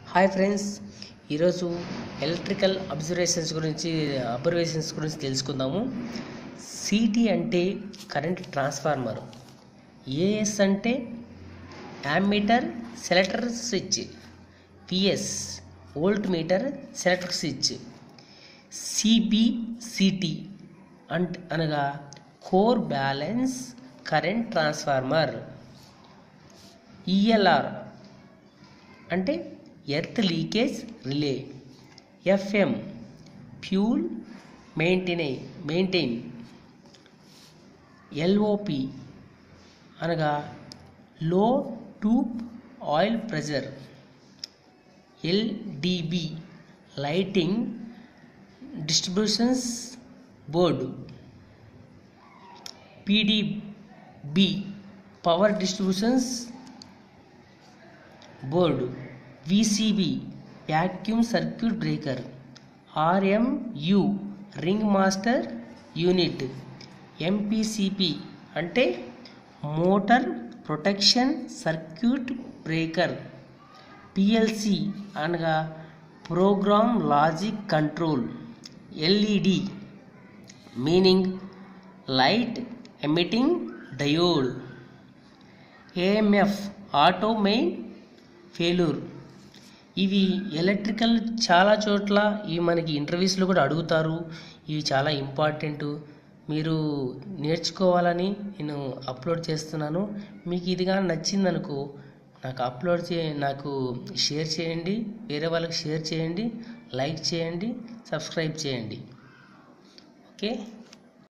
hi friends ఈరోజు electrical observations గురించి observations గురించి తెలుసుకుందాము సిటీ అంటే కరెంట్ ట్రాన్స్ఫార్మర్ ఏఎస్ అంటే ammeter selector switch PS volt meter selector switch CBCT అంట్ అనగా core balance current transformer ELR అంటే earth leakage relay FM fuel maintain maintain LOP అనగా low tube oil pressure LDB lighting distributions board PDB power distributions board VCB vacuum circuit breaker RMU ring master unit MPCP అంటే motor protection circuit breaker PLC అనగా program logic control LED meaning light emitting diode AMF auto main failure ఇవి electrical చాలా చోట్ల ఇవి మనకి ఇంటర్వ్యూస్లో కూడా అడుగుతారు ఇవి చాలా ఇంపార్టెంట్ మీరు నేర్చుకోవాలని నేను అప్లోడ్ చేస్తున్నాను మీకు ఇది కానీ నచ్చిందనుకో నాకు అప్లోడ్ చే నాకు షేర్ చేయండి వేరే వాళ్ళకి షేర్ చేయండి లైక్ చేయండి సబ్స్క్రైబ్ చేయండి ఓకే